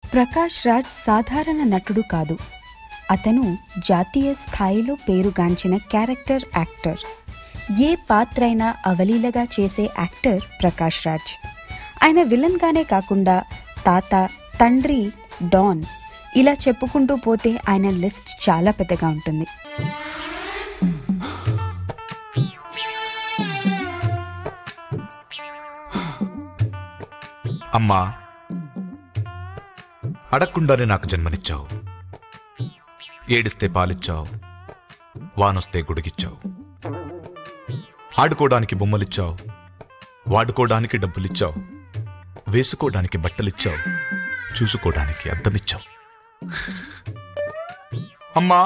ప్రకాష్ రాజ్ సాధారణ నటుడు కాదు అతను జాతీయ స్థాయిలో పేరుగాంచిన క్యారెక్టర్ యాక్టర్ ఏ పాత్రైనా అవలీలగా చేసే యాక్టర్ ప్రకాష్ రాజ్ ఆయన విలన్గానే కాకుండా తాత తండ్రి డాన్ ఇలా చెప్పుకుంటూ పోతే ఆయన లిస్ట్ చాలా పెద్దగా ఉంటుంది అమ్మా అడగకుండానే నాకు జన్మనిచ్చావు ఏడిస్తే పాలిచ్చావు వానొస్తే గుడిగిచ్చావు ఆడుకోవడానికి బొమ్మలిచ్చావు వాడుకోవడానికి డబ్బులిచ్చావు వేసుకోవడానికి బట్టలిచ్చావు చూసుకోవడానికి అద్దమిచ్చావు అమ్మా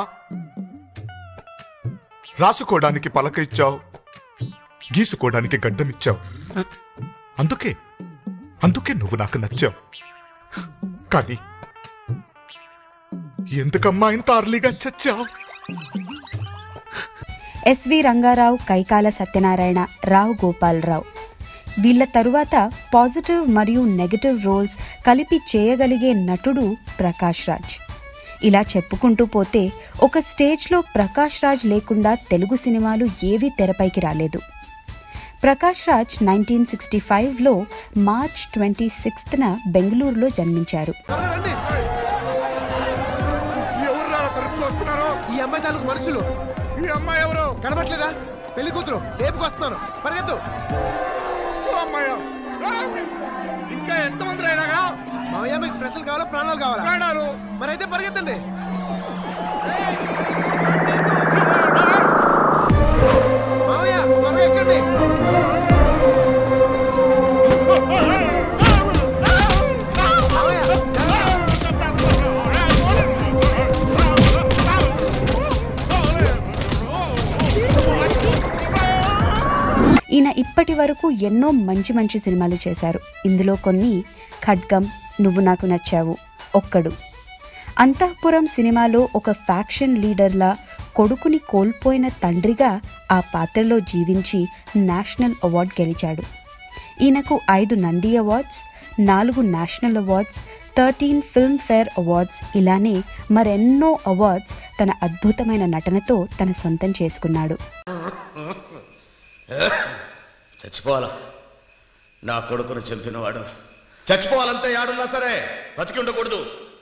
రాసుకోవడానికి పలక ఇచ్చావు గీసుకోవడానికి గడ్డమిచ్చావు అందుకే అందుకే నువ్వు నాకు నచ్చావు కానీ ఎందుకమ్మా ఇంత అర్లీగా చచ్చావు ఎస్వి రంగారావు కైకాల సత్యనారాయణ రావు గోపాలరావు వీళ్ళ తరువాత పాజిటివ్ మరియు నెగటివ్ రోల్స్ కలిపి చేయగలిగే నటుడు ప్రకాష్ రాజ్ ఇలా చెప్పుకుంటూ పోతే ఒక స్టేజ్లో ప్రకాష్ రాజ్ లేకుండా తెలుగు సినిమాలు ఏవీ తెరపైకి రాలేదు ప్రకాష్ రాజ్ నైన్టీన్ సిక్స్టీ ఫైవ్లో మార్చ్ ట్వంటీ సిక్స్త్న బెంగళూరులో జన్మించారు రండి ఈ అమ్మాయి తాలూకు మనుషులు ఈ అమ్మాయి ఎవరు కనబట్లేదా పెళ్లి కూతురు రేపుకి వస్తున్నారు పరిగెత్తు అమ్మాయి ఇంకా ఎంతమంది రైనాగా మావయ్య మీకు ప్రశ్నలు కావాలా ప్రాణాలు కావాలా ప్రాణాలు మరైతే పరిగెత్తండి మావయ్య త్వరగా ఎక్కండి మావయ్య, జాగ్రత్త. ఈయన ఇప్పటి వరకు ఎన్నో మంచి మంచి సినిమాలు చేశారు ఇందులో కొన్ని ఖడ్గం నువ్వు నాకు నచ్చావు ఒక్కడు అంతఃపురం సినిమాలో ఒక ఫ్యాక్షన్ లీడర్లా కొడుకుని కోల్పోయిన తండ్రిగా ఆ పాత్రలో జీవించి నేషనల్ అవార్డు గెలిచాడు ఈయనకు ఐదు నంది అవార్డ్స్ నాలుగు national awards thirteen Filmfare awards ఇలానే మరెన్నో అవార్డ్స్ తన అద్భుతమైన నటనతో తన సొంతం చేసుకున్నాడు చచ్చిపోవాలా నా కొడుకును చంపినవాడు చచ్చిపోవాలంతే యాడున్నా సరే బతికి ఉండకూడదు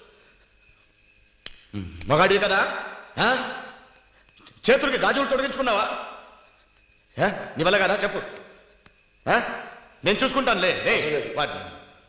మగాడి కదా ఆ? చేతులకి గాజులు తొడిగించుకున్నావా ఆ? నీ వల్ల కదా చెప్పు ఆ? నేను చూసుకుంటాను లే లే, వాడిని.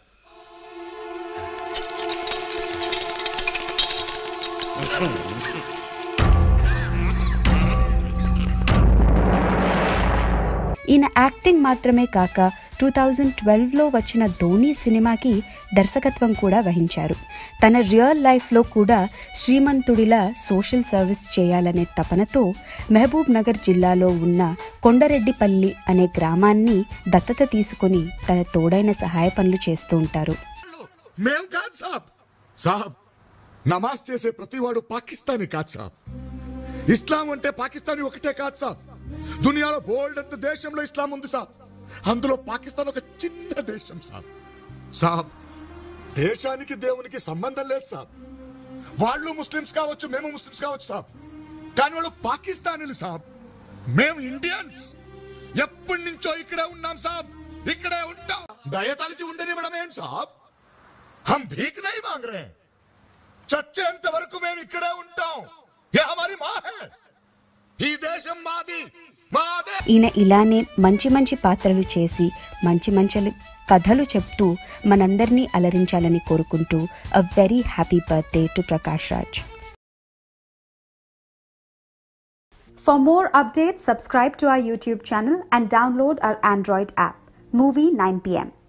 ఈయన యాక్టింగ్ మాత్రమే కాక టూ థౌజండ్ ట్వెల్వ్లో వచ్చిన ధోని సినిమాకి దర్శకత్వం కూడా వహించారు తన రియల్ లైఫ్లో కూడా శ్రీమంతుడిలా సోషల్ సర్వీస్ చేయాలనే తపనతో మహబూబ్ నగర్ జిల్లాలో ఉన్న కొండరెడ్డిపల్లి అనే గ్రామాన్ని దత్తత తీసుకుని తన తోడైన సహాయ పనులు చేస్తూ ఉంటారు మేం కాదు సాబ్ సాబ్ నమాజ్ చేసే ప్రతివాడు పాకిస్తానీ కాదు సాబ్ ఇస్లాం అంటే పాకిస్తానీ ఒకటే కాదు సాబ్ దునియాలో బోల్డ్ అంత దేశంలో ఇస్లాం ఉంది సాబ్ అందులో పాకిస్తాన్ ఒక చిన్న దేశం సాబ్ సాబ్ దేశానికి దేవునికి సంబంధం లేదు సాబ్ వాళ్ళు ముస్లిమ్స్ కావచ్చు మేము ముస్లిమ్స్ కావచ్చు సాబ్ కానీ వాళ్ళు పాకిస్తానీలు సాబ్ మేము ఇండియన్స్ ఎప్పటి నుంచో ఇక్కడే ఉన్నాం సాబ్ ఇక్కడే ఉంటాం దయతలిచి ఉండనివ్వడం ఏంటి సాబ్ हम भीख नहीं मांग रहे हैं చచ్చేంత వరకు మేము ఇక్కడే ఉంటాం ये हमारी माँ है ఈ దేశం మాది మాదే ఈయన ఇలానే మంచి మంచి పాత్రలు చేసి మంచి మంచి కథలు చెప్తూ మనందరినీ అలరించాలని కోరుకుంటూ a very happy birthday to Prakash Raj For more updates, subscribe to our YouTube channel and download our Android app, Movie 9pm.